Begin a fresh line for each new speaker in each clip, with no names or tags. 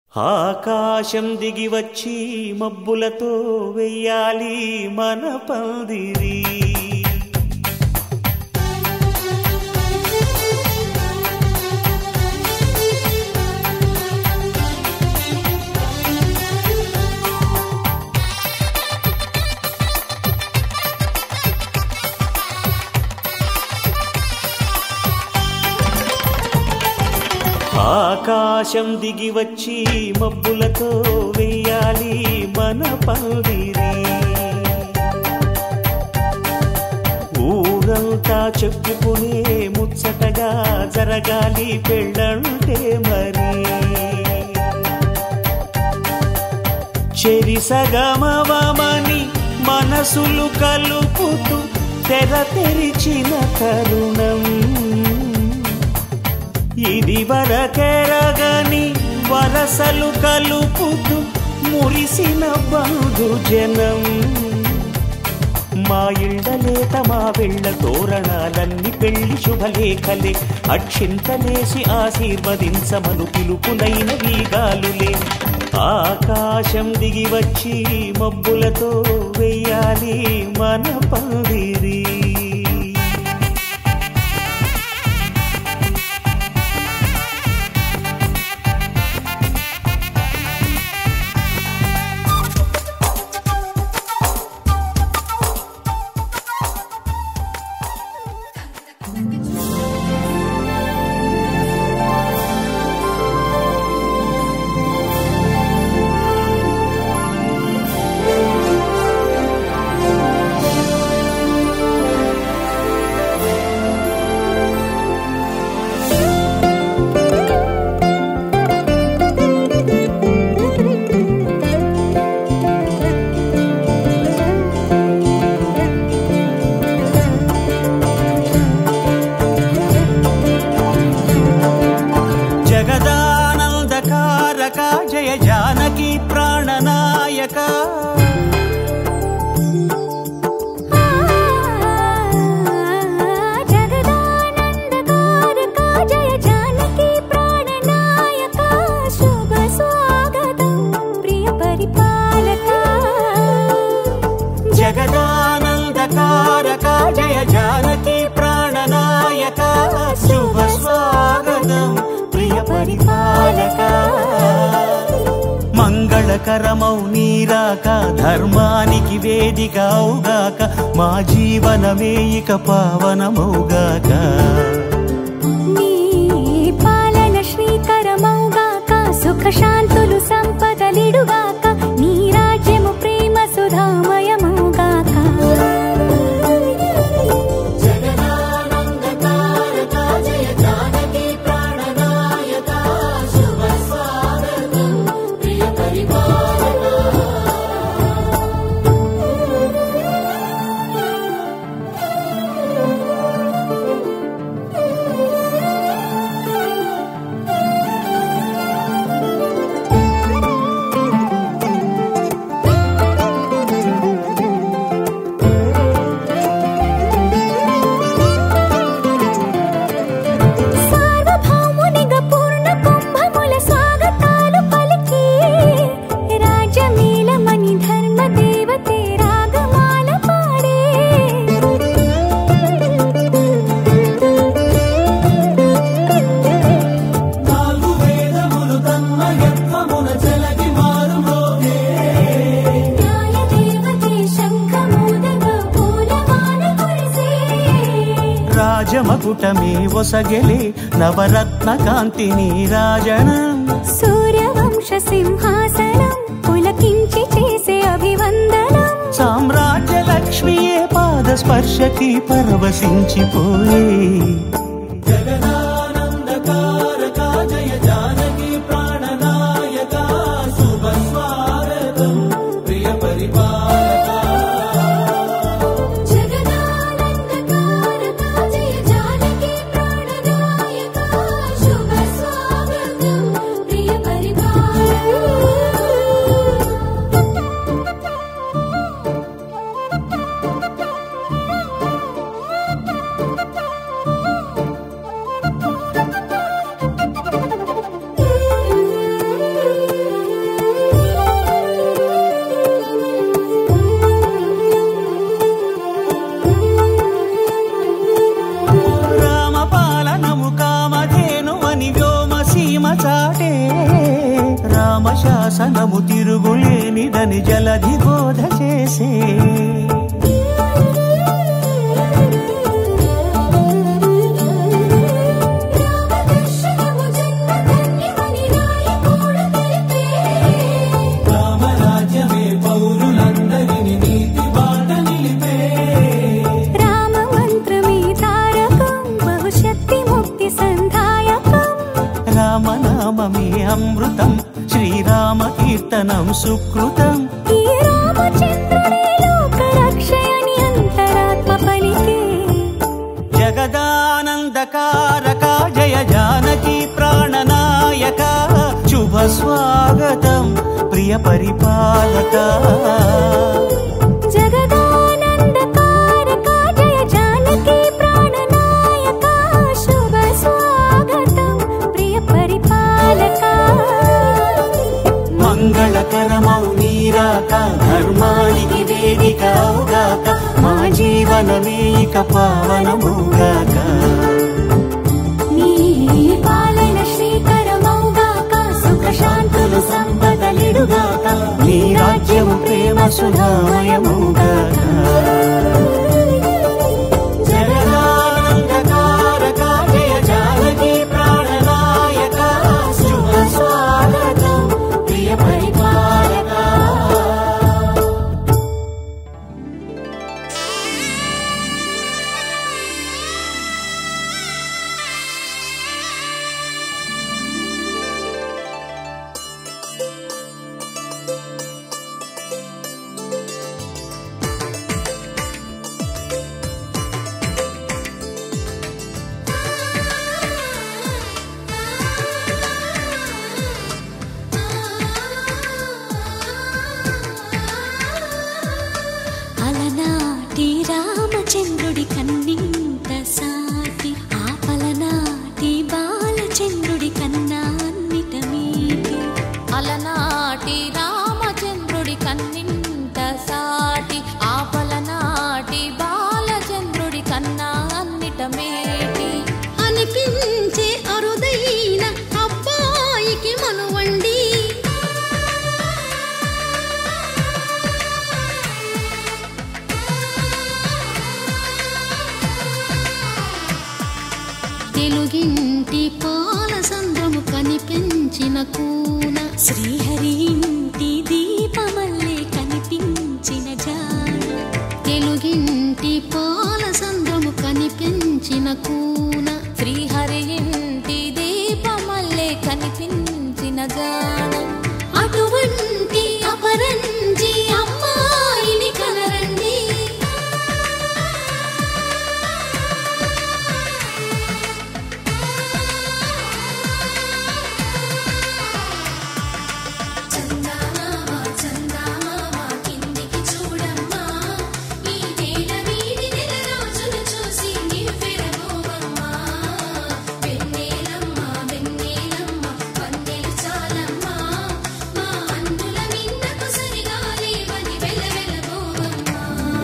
ఆకాశం దిగి వచ్చి మబ్బులతో వెయ్యాలి మన పందిరి ఆకాశం దిగి వచ్చి మబ్బులతో వెయ్యాలి మన పందిరి ఊరంతా చెప్పుకునే ముచ్చటగా జరగాలి పెళ్ళంటే మరి చెరిసగమవమని మనసులు కలుపుతూ తెర తెరిచిన తరుణం ఇది వరకెరగని వరసలు కలుపుతూ మురిసిన బంధుజనం మా ఇళ్ళలేత మా వెళ్ళ తోరణాలన్నీ పెళ్లి శుభలేఖలే అక్షింతలేసి ఆశీర్వదించమను పిలుపులైన వీగాలులే ఆకాశం దిగి వచ్చి మబ్బులతో వెయ్యాలి మన పందిరి జగదానందకారక జయ జానకి ప్రాణనాయక
జగదానందకారక జయ జానకి ప్రాణనాయక శుభ స్వాగతం ప్రియ పరిపాలక
జగదానందకారక జయ జానకి ప్రాణనాయక శుభ స్వాగతం ప్రియ పరిపాలక మంగళకరమౌ నీరాక ధర్మానికి వేదిక అవుగాక మా జీవనమే ఇక పావనమౌగాక
నీ పాలన శ్రీకరమౌగాక సుఖ శాంతులు సంపదలిడుగాక నీ రాజ్యము ప్రేమ సుధామయమౌగాక సార్వభౌమునిగా పూర్ణ కుంభముల స్వాగతాలు పలికి రాజమేళమణి ధర్మ దేవతే రాగమాల పాడే న్యాయదేవతే శంఖమూదగా పూలమాల కురిసే
రాజమకుటమే ఒసగెలే నవరత్న కాంతిని రాజనం
సూర్యవంశ సింహాసనం పులకించి చేసే అభివందనం
సామ్రాజ్య లక్ష్మియే పాద స్పర్శకి పరవశించిపోయే
జగదానందకారక జయ జానకి ప్రాణనాయక శుభ స్వాగతం ప్రియ పరిపాలక
లేను అని వ్యోమసీమ చాటే రామశాసనము తిరుగులేనిదని జలధి బోధ చేసే
రామదర్శనము జన్మధన్యమని నాయకుడు తెలిపే
రామరాజ్యమే పౌరులందరిని నీతి బాట నిలిపే
రామ మంత్రమే తారకం బహుశక్తి ముక్తి సంధాయకం
రామనామమే అమృతం శ్రీరామ కీర్తనం సుకృతం
ఈ రామచంద్రుడే లోక రక్షయని అంతరాత్మ పలికే
జగదానందకారక జయ జానకి ప్రాణనాయక శుభ స్వాగతం ప్రియ పరిపాలక
జగదానందకారక జయ జానకి ప్రాణనాయక శుభ స్వాగతం ప్రియ పరిపాలక
మంగళకరమౌ నీరాక ధర్మానికి వేదిక అవుగాక మా జీవనమే ఇక పావనముగాక
నీ పాలన శ్రీకరమౌగాక సుఖ శాంతులు సంపదలిడుగాక
నీ రాజ్యము ప్రేమ సుధామయముగాక జగదానందకారక జయ జానకి ప్రాణనాయక శుభ స్వాగతం ప్రియ పరిపాలక
అలనాటి రామచంద్రుడి కన్నింత సాటి ఆపలనాటి బాలచంద్రుడి కన్నా అన్నిట మీటి
అలనాటి రామచంద్రుడి కన్నింట సాటి ఆపలనాటి బాలచంద్రుడి కన్నా అన్నిట మేటి
అనిపించే అరుదైన అబ్బాయికి మనువండి తెలుగింటి పాల సంద్రము కనిపించిన కూన శ్రీహరి ఇంటి దీపమల్లే కనిపించిన జాన తెలుగింటి పాల సంద్రము కనిపించిన కూన
శ్రీహరి ఇంటి దీపమల్లే కనిపించిన గానం
అటువంటి అపరంజి అమ్మాయిని కనరండి చందమామ చందమామ కిందికి చూడమ్మా ఈ నేల వీడి నెల రోజులు చూసి నివ్వెరబోవమ్మా వెన్నెలమ్మ వెన్నెలమ్మ వందెలు చాలమ్మా మా అందుల మిన్నకు సరిగా లేవని వెలవెలబోవమ్మా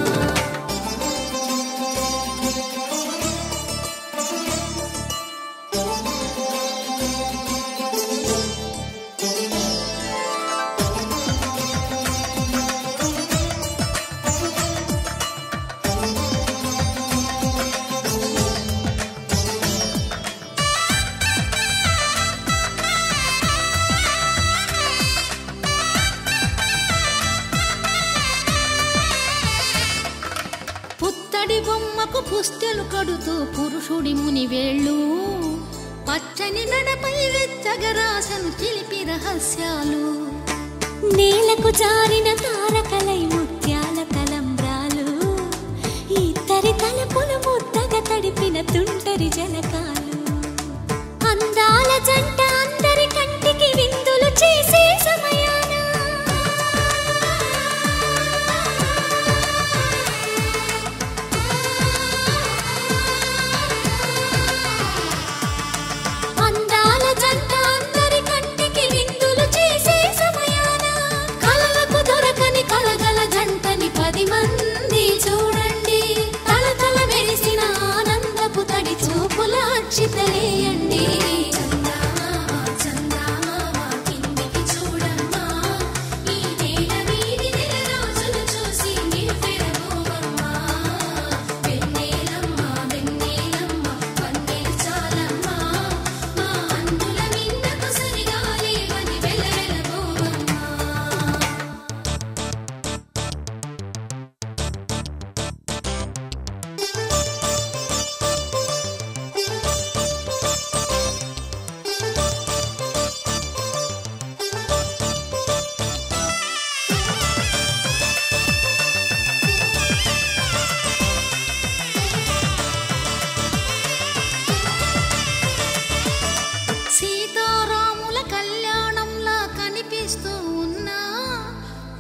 పుత్తడి బొమ్మకు పుస్తెలు కడుతూ పురుషుడి ముని వేళ్ళు పచ్చని నడపై వెచ్చగరాసను చిలిపి రహస్యాలు నేలకు జారిన తారకలై ముత్యాల తలంబ్రాలు ఇద్దరి తలపులు ముద్దగా తడిపిన తుంటరి జలకాలు అందాల జంట అందరి కంటికి విందులు చేసే సమయాన అందాల జంట అందరి కంటికి విందులు చేసే సమయాన కలలకు దొరకని కలగల జంటని పది మంది చూడండి తల తల మెరిసిన ఆనందపు తడి చూపుల అచ్చితలేయండి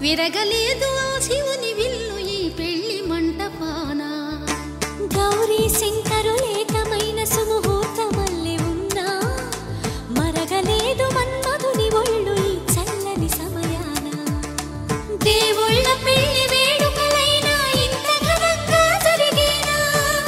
విరగలేదు ఆ శివుని విల్లు ఈ పెళ్లి మంటపాన
గౌరీ శంకరులేకమైన సుముహూర్తమల్లె ఉన్నా మరగలేదు మన్మధుని ఒళ్ళు ఈ చల్లని సమయాన దేవుళ్ళ పెళ్లి వేడుకలైనా ఇంత ఘనంగా జరిగేనా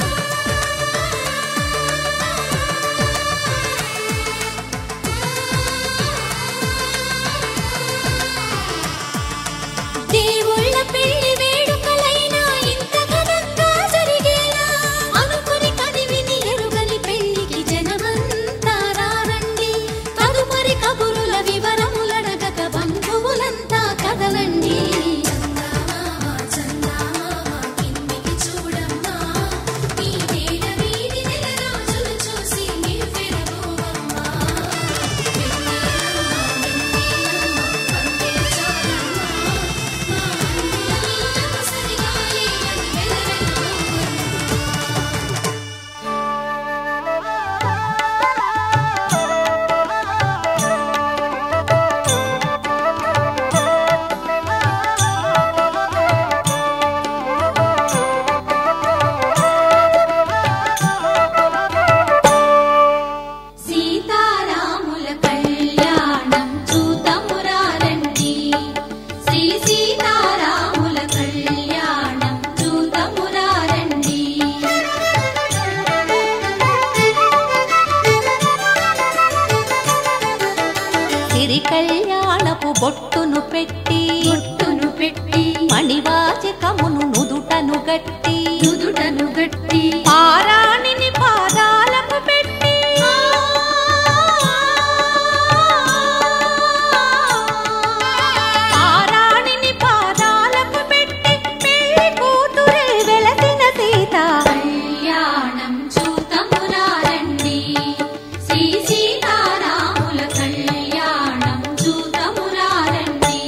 దేవుళ్ళ పెళ్లి వేడుకలైనా ఇంత ఘనంగా జరిగేలా అనుకుని కదివిని ఎరుగని పెళ్లికి జనమంతా రారండి తదుపరి కబురుల వివరములడగక బంధువులంతా కదలండి చూసి సీతారాముల కళ్యాణం చూతమురారండి శ్రీ సీతారాముల కళ్యాణం చూతమురారండి
సిరి కళ్యాణపు బొట్టును పెట్టి
బొట్టును పెట్టి
మణివాచకమును నుదుటను గట్టి
నుదుటను గట్టి
పారాణిని పాదాలకు పెట్టి పారాణిని పాదాలకు పెట్టి పెళ్లి కూతురే వెలసిన సీత
కళ్యాణం చూతమురారండి శ్రీ సీతారాముల కళ్యాణం చూతమురారండి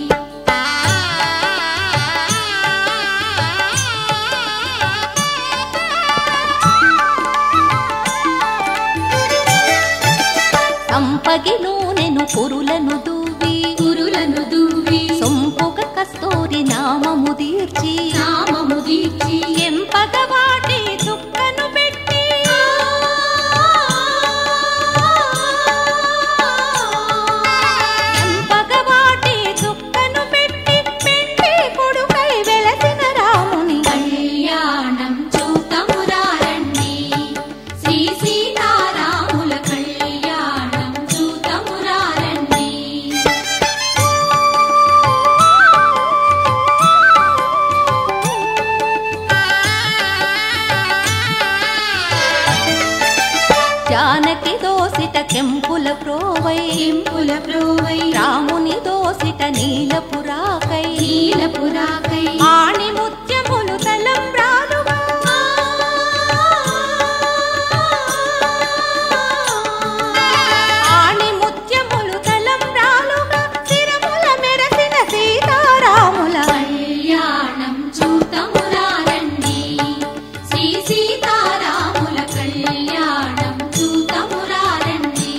సంపగి నూనెను పురులను దూవి
కురులను దూవి
సొంపుగ కస్తూరి నామము తీర్చి
నామము దీర్చి
ఎంపగ వాటి చుక్కను పెట్టి ఎంపగ వాటి చుక్కను పెట్టి పెండి కొడుకై వెలసిన రాముని
కళ్యాణం చూతమురారండి శ్రీ సీతారాముల కళ్యాణం చూతమురారండి
జానకి దోసిట కెంపుల ప్రోవై
కెంపుల ప్రోవై
రాముని దోసిట నీలపురాకై
నీలపురాకై
ఆణి ముత్యములు తలంబ్రాలుగా ఆణి ముత్యములు తలంబ్రాలుగా శిరముల మెరసిన సీతారాముల
కళ్యాణం చూతమురారండి శ్రీ సీతారాముల కళ్యాణం చూతమురారండి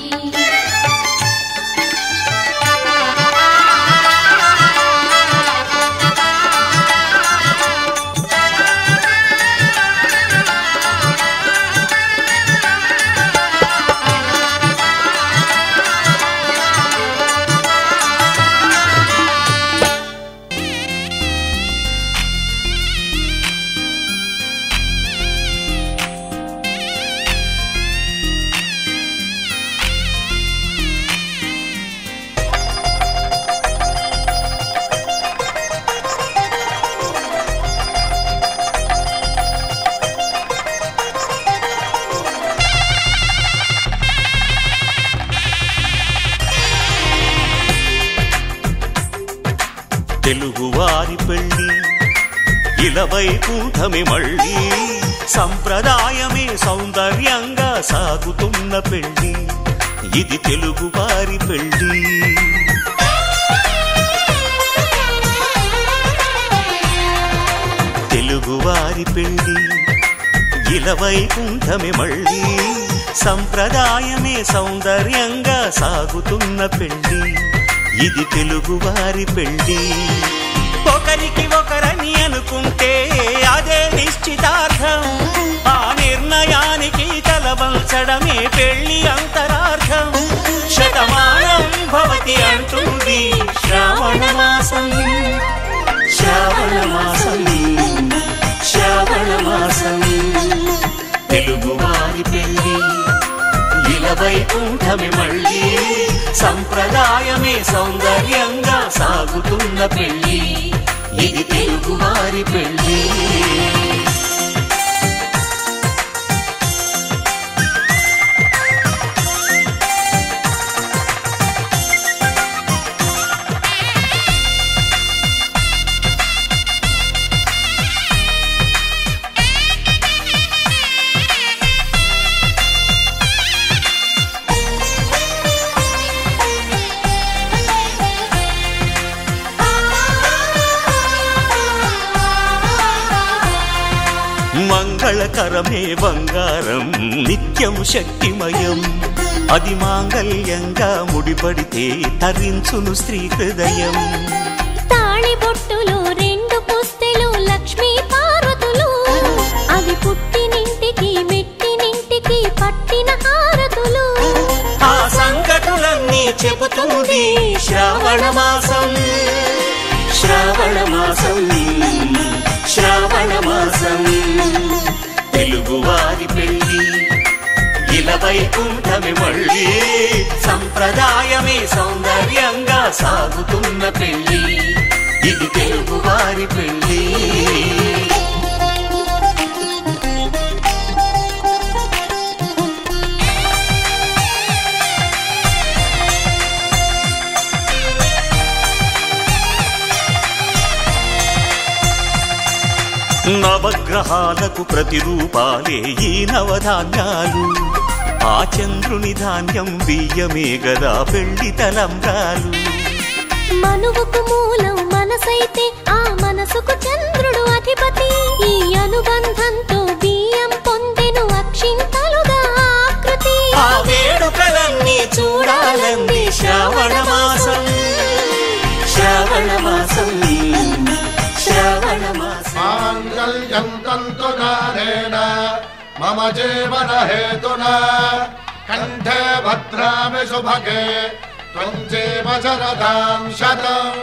తెలుగువారి పెళ్ళి ఇలవైకుంఠమి మళ్ళీ సంప్రదాయమే సౌందర్యంగా సాగుతున్న పెళ్ళి ఇది తెలుగువారి పెళ్ళి తెలుగువారి పెళ్ళి ఇలవైకుంఠమి మళ్ళీ సంప్రదాయమే సౌందర్యంగా సాగుతున్న పెళ్ళి ఇది తెలుగువారి పెళ్లి ఒకరికి ఒకరని అనుకుంటే అదే నిశ్చితార్థం ఆ నిర్ణయానికి తలవంచడమే పెళ్లి అంతరార్థం శతమానం భవతి అంటుంది శ్రావణ మాసం శ్రావణ మాసం శ్రావణ మాసం తెలుగువారి పెళ్లి ఇలవైకుంఠమి మళ్ళీ సంప్రదాయమే సౌందర్యంగా సాగుతున్న పెళ్లి ఇది తెలుగువారి పెళ్లి మంగళకరమే బంగారం నిత్యం శక్తిమయం అది మాంగళ్యంగా ముడిపడితే తరించును స్త్రీ హృదయం
తాళి బొట్టులు రెండు పుస్తెలు లక్ష్మీ పార్వతులు అవి పుట్టినింటికి మెట్టినింటికి పట్టిన హారతులు
ఆ సంగతులన్నీ చెబుతుంది శ్రావణ మాసం శ్రావణ మాసం శ్రావణ మాసం తెలుగువారి పెళ్లి ఇలవైకుంఠమి మళ్ళీ సంప్రదాయమే సౌందర్యంగా సాగుతున్న పెళ్లి ఇది తెలుగువారి పెళ్లి నవగ్రహాలకు ప్రతిరూపాలే ఈ నవధాన్యాలు ఆ చంద్రుని ధాన్యం బియ్యమే గదా పెళ్లి తలంబ్రాలు
మనువుకు మూలం మనసైతే ఆ మనసుకు చంద్రుడు అధిపతి ఈ అనుబంధంతో బియ్యం పొందెను అక్షింతలుగా ఆకృతి
ఆ వేడుకలన్నీ చూడాలంది శ్రావణ మాసం శ్రావణ మాసం శ్రావణ మాసం
మాంగళ్యం తంతు నానేన మమ జీవన హేతున కంఠే భద్రామి శుభగే త్వం జీవ శరదాం శతం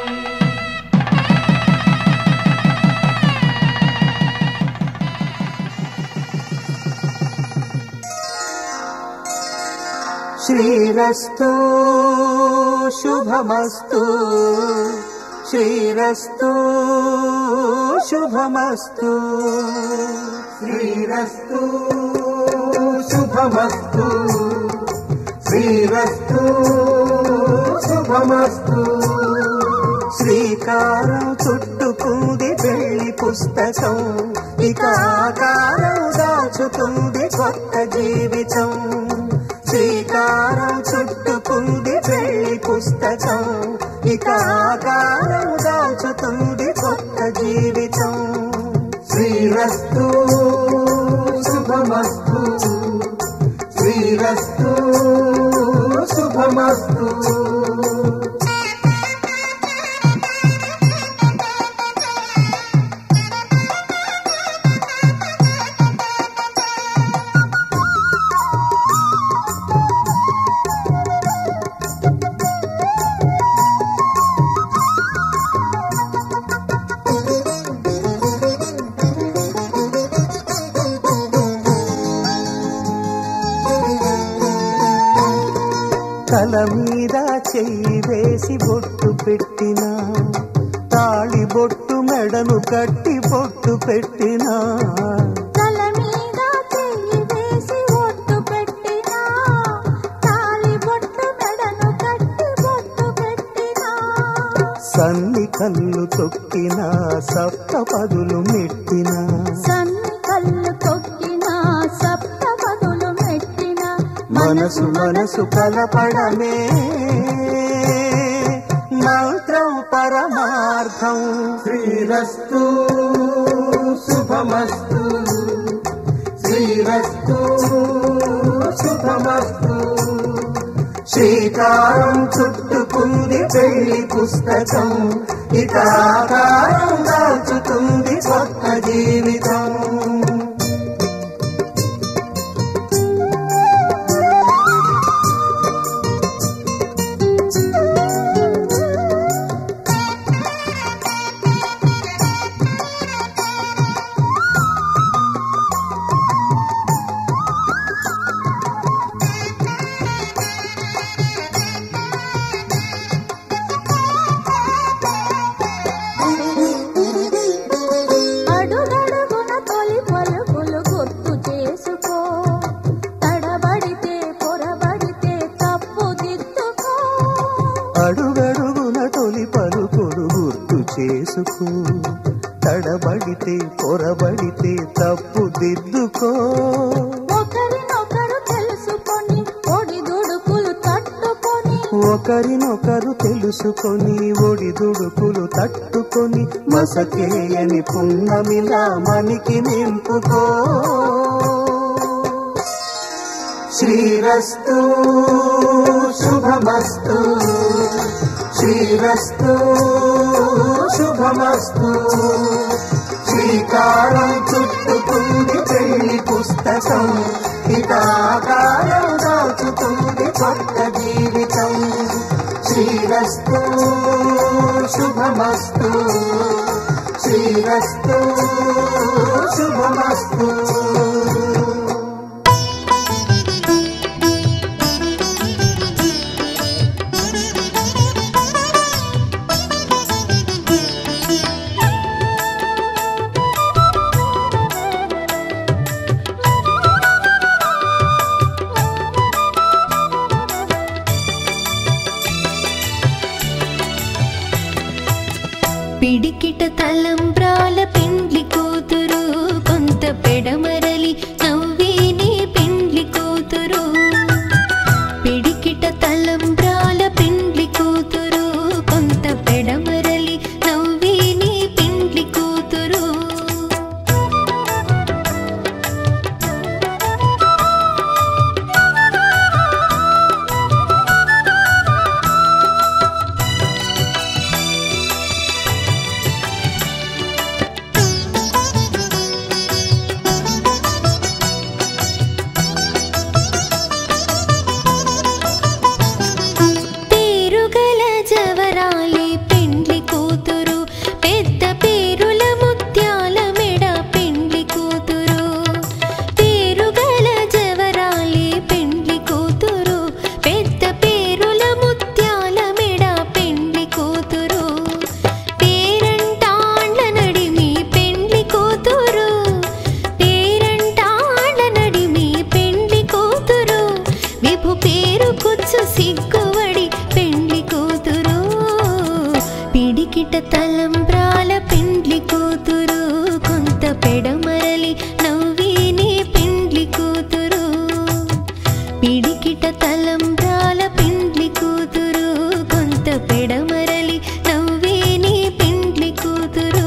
శ్రీరస్తు శుభమస్తు శ్రీరస్తు శుభమస్తు శ్రీరస్తు శుభమస్తు శ్రీరస్తు శుభమస్తు శ్రీకారం చుట్టుకుంది పెళ్లి పుస్తకం ఇక ఆకారం దాచుతుంది కొత్త జీవితం శ్రీకారం చుట్టుకుంది పెళ్లి పుస్తకం ఇక ఆకారం దాచుతుంది కొత్త జీవితం శ్రీరస్తు శుభమస్తు శ్రీరస్తు శుభమస్తు తల మీద చెయ్యి వేసి బొట్టు పెట్టిన తాళి బొట్టు మెడను కట్టి బొట్టు పెట్టిన
తల మీద చెయ్యి వేసి ఒట్టు పెట్టినా తాళి బొట్టు మెడను కట్టి బొట్టు పెట్టినా
సన్ని కళ్ళు తొక్కిన సప్త పదులు మెట్టిన
సన్ని కళ్ళు తొక్కినా సప్త పదులు మెట్టినా
మనసు మనసు కలపడమే మంత్రం పరమార్థం శ్రీరస్తు శుభమస్తు శ్రీరస్తు శుభమస్తు శ్రీకారం చుట్టుకుంది పెళ్లి పుస్తకం ఇక ఆకారం దాచుతుంది కొత్త జీవితం
అడుగడుగున తొలి పలుకులు గుర్తు చేసుకో తడబడితే పొరబడితే తప్పు దిద్దుకో
అడుగడుగున తొలి పలుకుడు గుర్తు చేసుకో తడబడితే పొరబడితే తప్పు దిద్దుకో
ఒకరినొకరు తెలుసుకొని ఒడిదుడుకులు తట్టుకొని
ఒకరినొకరు తెలుసుకొని ఒడిదుడుకులు తట్టుకొని మసకేయని పున్నమిలా మనికి నింపుకో శ్రీరస్తు శుభమస్తు శ్రీరస్తు శుభమస్తు శ్రీకారం చుట్టుకుంది పెళ్లి పుస్తకం ఇతాకారం దాచుతుంది కొత్త జీవితం శ్రీరస్తు శుభమస్తు శ్రీరస్తు శుభమస్తు
పిడికిట తలంబ్రాల పెండ్లి కూతురు కొంత పెడమరలి నవ్వేని పెండ్లి కూతురు పిడికిట తలంబ్రాల పెండ్లి కూతురు కొంత పెడమరలి నవ్వేని పెండ్లి కూతురు పేరుగల జవరాలి పెండ్లి కూతురు పెద్ద పేరుల ముత్యాల మెడ పెండ్లి కూతురు పేరుగల జవరాలి పెండ్లి కూతురు పెద్ద పేరుల ముత్యాల మెడ పెండ్లి కూతురు పేరంటాండ్ల నడిమి పెండ్లి కూతురు పేరంటాండ్ల నడిమి పెండ్లి కూతురు విభు పేరు కుచ్చు సిగ్గువడి పెండ్లి కూతురు పిడికిట తలంబ్రాల పెండ్లి కూతురు కొంత పెడమరలి నవ్వేని పెండ్లి కూతురు పిడికిట తలంబ్రాల పెండ్లి కూతురు కొంత పెడమరలి నవ్వేని పెండ్లి కూతురు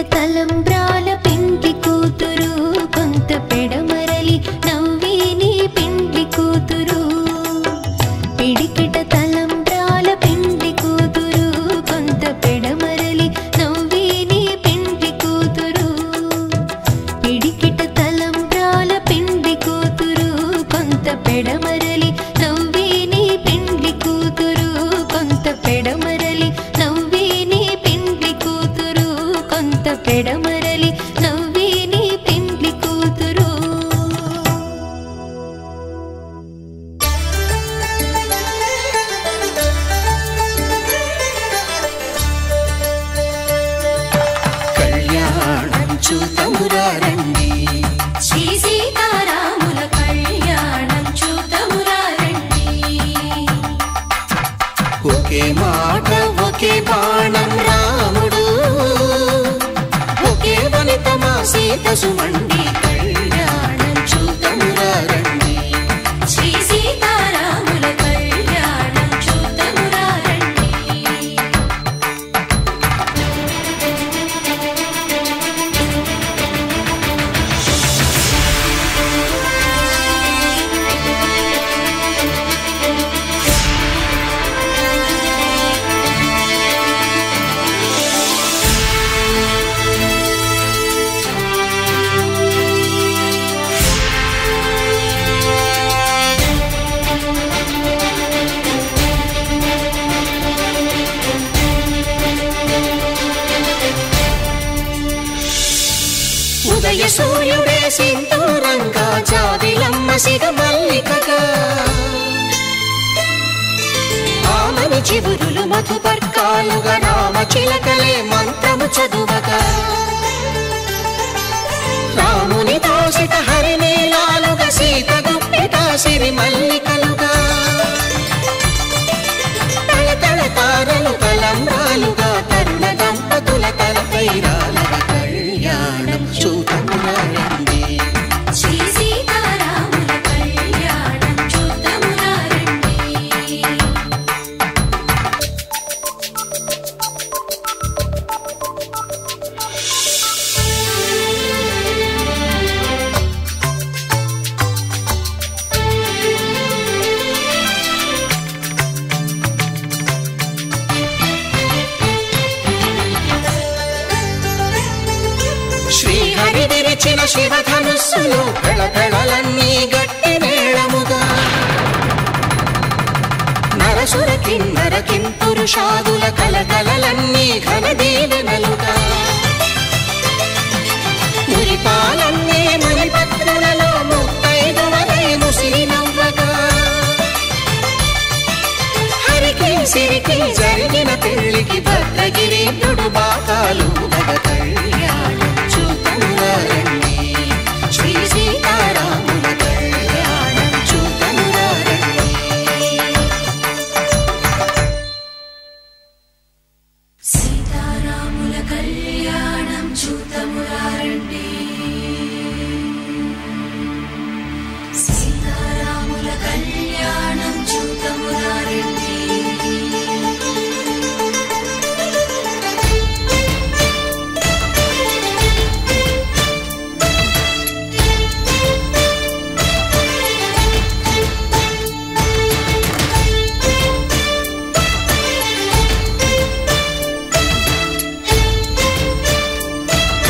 తలంబ్రాల పెండ్లి కూతురు కొంత పెడమరలి నవ్వేని పెండ్లి కూతురు పిడికిట తలంబ్రాల పెండ్లి కూతురు కొంత పెడమరలి నవ్వేని పెండ్లి కూతురు పిడికిట తలంబ్రాల పెండ్లి కూతురు కొంత పెడమరలి నవ్వేని పెండ్లి కూతురు కొంత పెడమరలి నవ్వేని పెండ్లి కూతురు కొంత పెడమరలి నవ్వేని పెండ్లి కూతురు
కళ్యాణం చూతమురారండి
శ్రీ సీతారాముల కళ్యాణం చూతమురా రండి
ఒకే మాట ఒకే బాణం రాముడు ఒకే వనిత మా సీత సుమండి కళ్యాణం చూతమురారండి
శ్రీ సీతారాముల కళ్యాణం చూతమురా రండి
ఉదయ సూర్యుడే సింధూరంగా జాబిలమ్మ సిగ మల్లికగా ఆమని చివురులు మధుపర్కాలుగా రామ చిలకలే మంత్రము చదువగా రాముని దోసిట హరినీలాలుగా సీత గుప్పిట సిరి మల్లికలుగా తల తల తారలు తలంబ్రాలుగా తరుణ దంపతుల తలపై రాలగ కళ్యాణం చూతమురారండి
శ్రీ సీతారాముల కళ్యాణం చూతమురా రండి
శ్రీహరి విరిచిన శివధనుస్సులు పెళపెళలన్నీ గట్టి మేళముగా నరసుర కిన్నర కింపురుషాదుల కలకలలన్నీ ఘన దీవెనలుగా మురిపాలన్నీ మణిపత్రులలో ముత్తైదువలై ముసిరి నవ్వగా హరికి సిరికి జరిగిన పెళ్లికి భద్రగిరీంద్రుడు బాకాలు గద కళ్యాణం చూతమురారండి శ్రీ సీతారాముల కళ్యాణం చూతమురారండి
సీతారాముల కళ్యాణం చూతమురా రండి సీతారాముల కళ్యాణం చూతమురా రండి
శ్రీ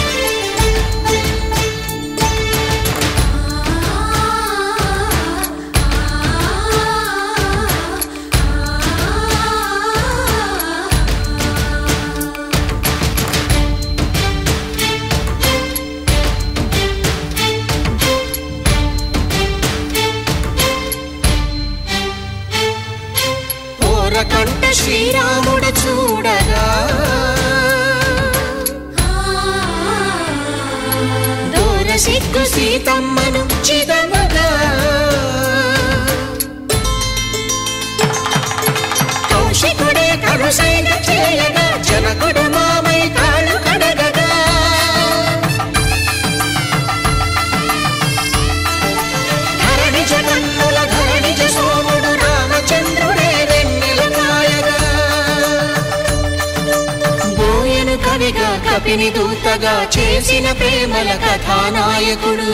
తల్లిగా కపిని దూతగా చేసిన ప్రేమల కథానాయకుడు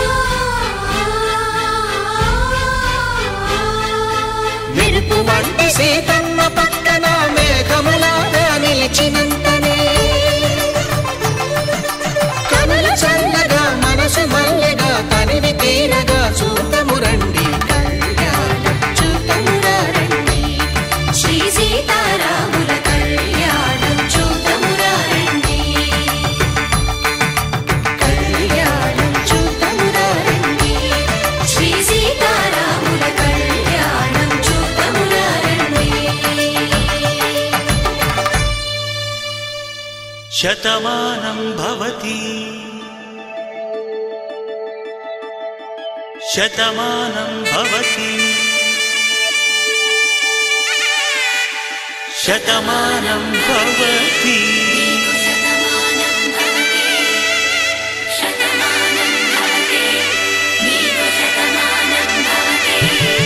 మెరుపు వంటి సీతమ్మ పక్కన మేఘములాగా నిలిచినంతనే కనులు చల్లగా మనసు మల్లెగా తనివి తీరగా చూతము రండి కళ్యాణం చూతమురా రండి
శ్రీ సీతారాముల కళ్యాణం చూతమురా రండి
కళ్యాణం చూతమురా రండి
శ్రీ సీతారాముల కళ్యాణం చూతమురా రండి
శతమానం భవతి శతమానం భవతి శతమానం భవతి
శతమానం భవతి శతమానం భవతి నీకు శతమానం భవతి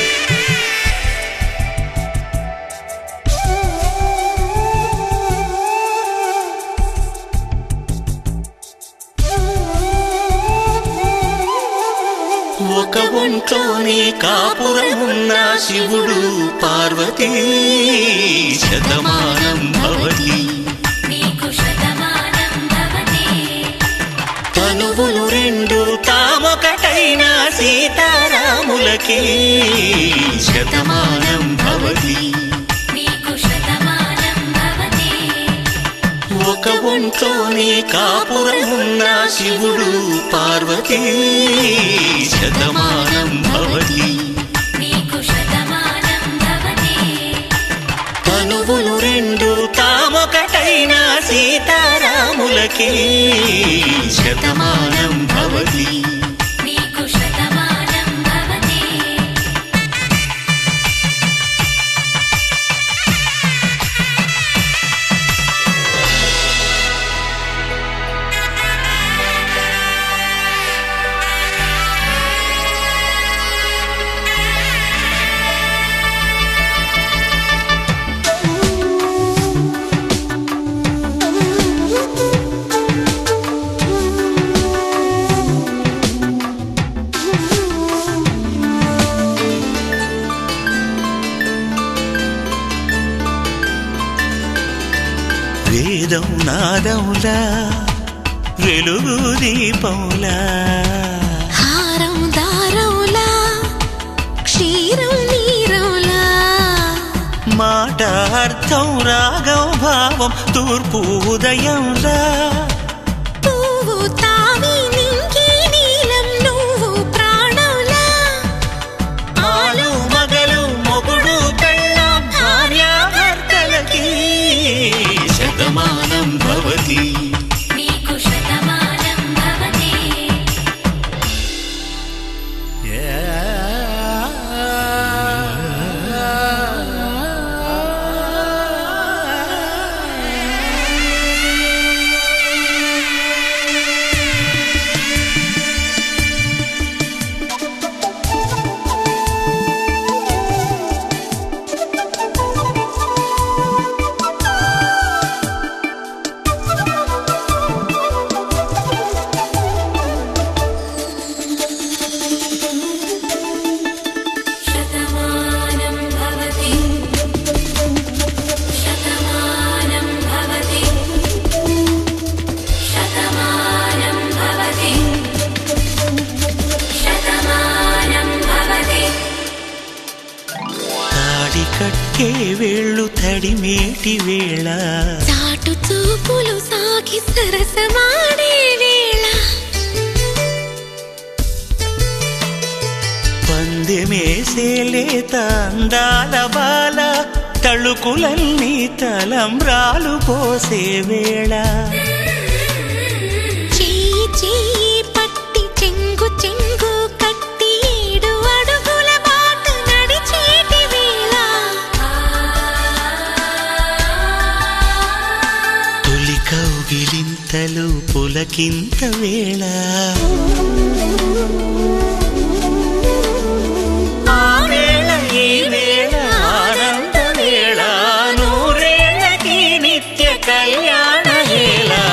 ఒక ఒంట్లోనే కాపురమున్న శివుడు పార్వతీ శతమానం భవతి
నీకు శతమానం భవతి
తనువులు రెండు తామొకటైన సీతారాములకి శతమానం భవతి
నీకు శతమానం భవతి
ఒక ఒంట్లోనే కాపురమున్న శివుడు పార్వతీ శతమానం భవతి
నీకు శతమానం భవతి
తనువులు రెండు తామొకటైన సీతారాములకి శతమానం భవతి
నీకు శతమానం భవతి
వేదం నాదములా వెలుగు దీపంలా
హారం దారంలా క్షీరం నీరంలా
మాట అర్థం రాగం భావం తూర్పు ఉదయంలా
పువ్వు తావి నింగి నీలం నువ్వు ప్రాణంలా
ఆలు మగలు మొగుడు పెళ్ళాం భార్యాభర్తలకి శతమానం భవతి
నీకు శతమానం భవతి శతమానం భవతి శతమానం భవతి శతమానం భవతి శతమానం భవతి
తాడి కట్టే వేళ్ళు తడిమేటి వేళ
చాటు చూపులు సాగి సరసమాడే వేళ
పందెమేసేలేత అందాల బాల తళుకులన్నీ తలంబ్రాలు పోసే వేళ
చెయ్యి చెయ్యి పట్టి చెంగు చెంగు కట్టి ఏడు అడుగుల బాట నడిచేటి వేళ
తొలి కౌగిలింతలు పులకింత వేళ ఆ వేళ ఈ వేళ ఆనంద వేళ నూరేళ్ళకి నిత్య కళ్యాణ వేళ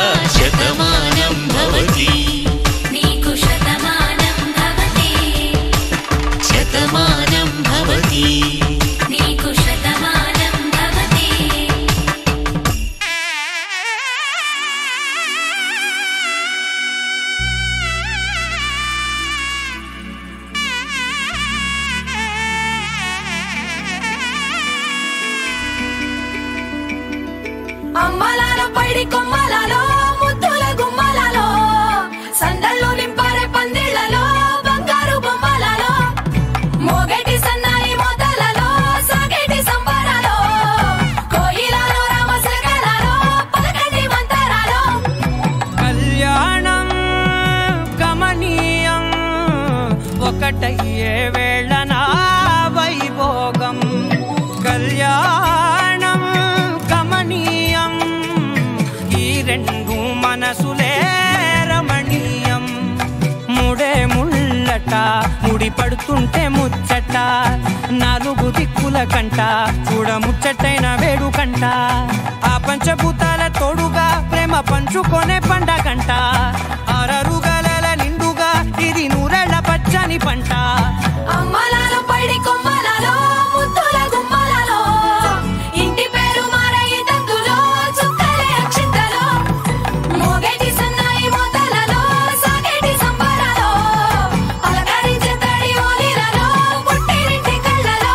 కొమ్మలలో ముద్దుల గుమ్మలలో సందళ్ళు నింపారే పందిళ్లలో బంగారు బొమ్మలలో మోగేటి సన్నాయి మోతలలో సాగేటి సంబరాలో కోయిలలో రామశకలలో పలకటి మంతరాలో
కళ్యాణం గమనీయం ఒకటయ్యే వేళ నా వైభోగం కళ్యాణం గమనీయం ఈ రెండు మనసులే రమణీయం ముడే ముళ్ళట ముడి పడుతుంటే ముచ్చట నాలుగు దిక్కుల కంట చూడ ముచ్చటైన వేడుకంట ఆ పంచభూతాల తోడుగా ప్రేమ పంచుకొనే పండగంట ఆరరుగల నిండుగా ఇది నూరెళ్ళ పచ్చని పంట
అమ్మలాలో పడి కొమ్మలలో ముద్దుల గుమ్మలలో ఇంటి పేరు మారయి తందులో చుక్కలే అక్షింతలో మోగేటి సన్నాయి మోతలలో సాగేటి సంబరాలో పలకరించే తడి ఓలిలలో పుట్టినింటి కళ్ళలో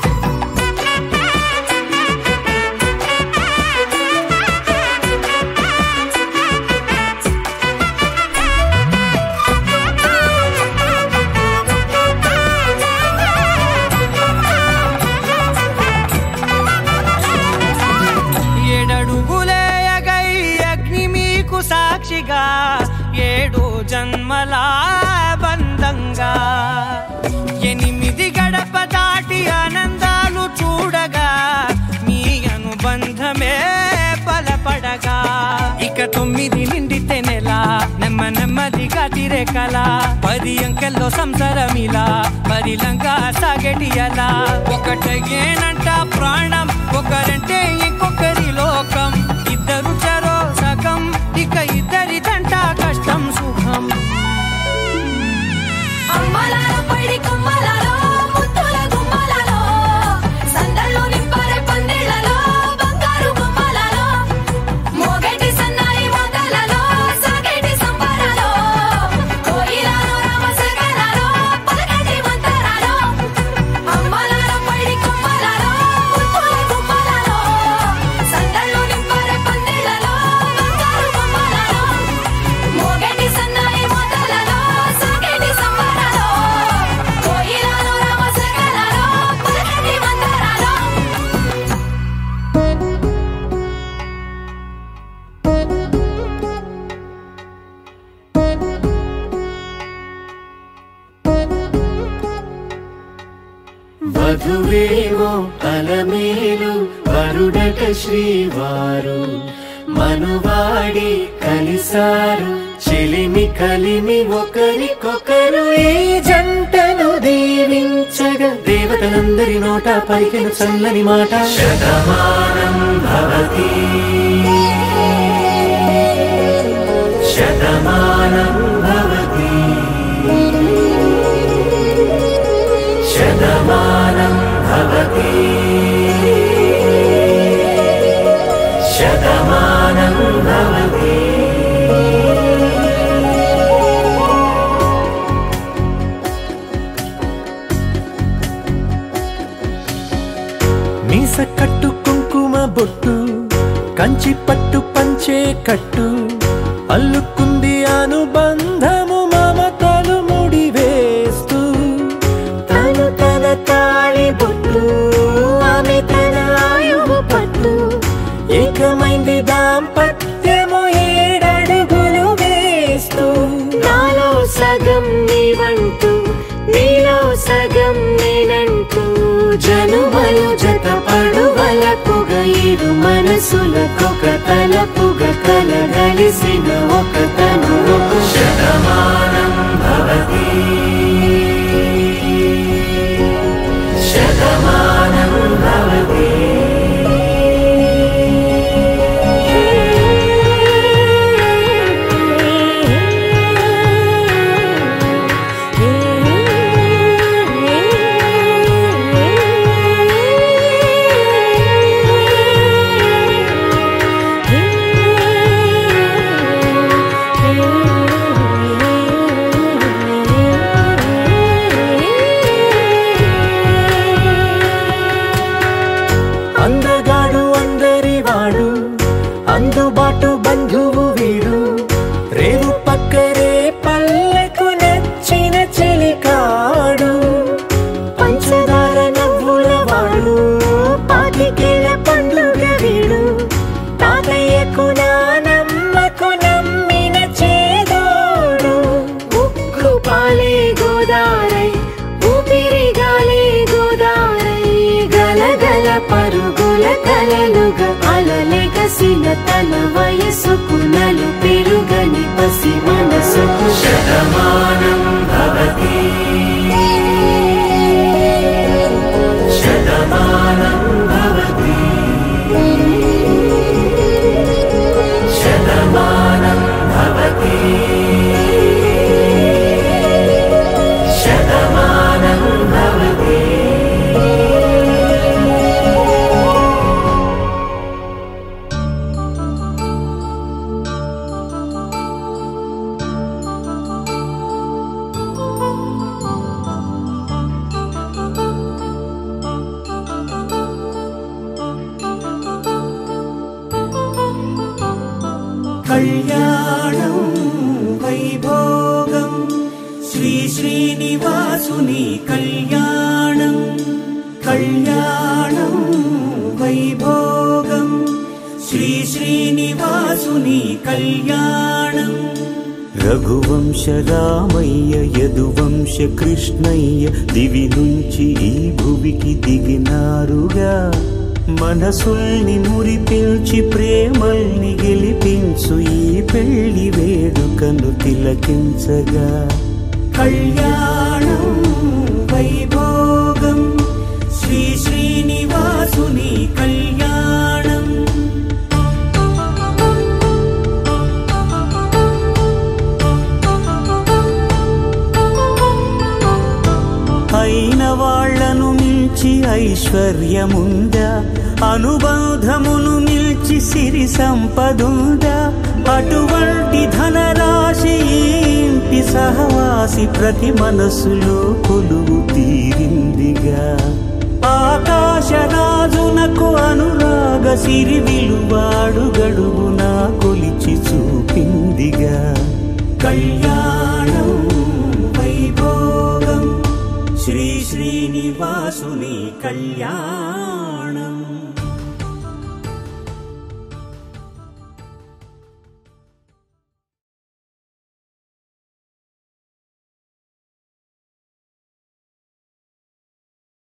ఏడడుగులే ఎగై అగ్ని మీకు సాక్షిగా ఏడు జన్మల బంధంగా ఎనిమిది గడప దాటి ఆనందాలు చూడగా మీ అనుబంధమే బలపడగా ఇక తొమ్మిది నిండితే నెల నెమ్మ నెమ్మదిగా తిరేకల పది అంకెల్లో సంసారమిలా పరిలంగా సాగటి అలా ఒకటేనంట ప్రాణం ఒకరంటే ఇంకొకరి లోకం ఇద్దరు చరో సగం ఇక ఇద్దరిదంట కష్టం సుఖం
అమ్మలాలో పడి కొమ్మలలో ముద్దుల గుమ్మలలో సందళ్ళు నింపారే పందిళ్లలో బంగారు గుమ్మలలో మోగేటి సన్నాయి మోతలలో సాగేటి సంబరాలో కోయిలలో రామశకలలో పలకటి మంతరాలో అమ్మలాలో పడి కొమ్మలలో ముద్దుల గుమ్మలలో సందళ్ళు నింపారే పందిళ్లలో బంగారు గుమ్మలలో మోగేటి సన్నాయి మోతలలో సాగేటి సంబరాలో కోయిలలో రామశకలలో పలకటి మంతరాలో
వధువేవో అలమేలు వరుడట శ్రీవారు మనువాడి కలిసారు చెలిమి కలిమి ఒకరికొకరు ఈ జంటను దీవించగా దేవతలందరి నోట పలికిన చల్లని మాట శతమానం భవతి శతమానం భవతి శతమానం భవతి శతమానం భవతి మీస కట్టు కుంకుమ బొట్టు కంచి పట్టు పంచే కట్టు అల్లుకుంది అనుబంధము మమతలు ముడి వేస్తూ తను తన తాళి బొట్టు ఆమె తన ఆయువు పట్టు ఏకమైంది దాంపత్యము ఏడడుగులు వేస్తూ నాలో సగం నీవంటూ నీలో సగం నేనంటూ జనుమలు జత పడువలపుగ ఇరు మనసులకొక తలపుగ కలగలిసిన ఒక తను శతమానం భవతి శతమానం భవతి
ఏ
నిండుగా అలలెగసిన తన వయసుకు నలు పెరుగని పసి మనసుకు
శతమానం భవతి శతమానం భవతి శతమానం భవతి శతమానం భవతి
కళ్యాణం వైభోగం శ్రీ శ్రీనివాసుని కళ్యాణం కళ్యాణం వైభోగం శ్రీ శ్రీనివాసుని కళ్యాణం రఘువంశ రామయ్య యదువంశ కృష్ణయ్య దివి నుంచి ఈ భువికి దిగినారుగా మనసుల్ని మురిపించి ప్రేమల్ని గెలిపించు ఈ పెళ్లి వేడుకను తిలకించగా కళ్యాణం వైభోగం శ్రీ శ్రీనివాసుని కళ్యాణం అయిన వాళ్లను మిల్చి ఐశ్వర్యముందా అనుబంధమును మిల్చి సిరి సంపదుందా అటువంటి ధనరాశి ఈ ఇంటి సహవాసి ప్రతి మనసులో కొలువు తీరిందిగా ఆకాశరాజునకు అనురాగ సిరి విలువాడు గడువునా కొలిచి చూపిందిగా కళ్యాణం వైభోగం శ్రీ శ్రీనివాసుని కళ్యాణం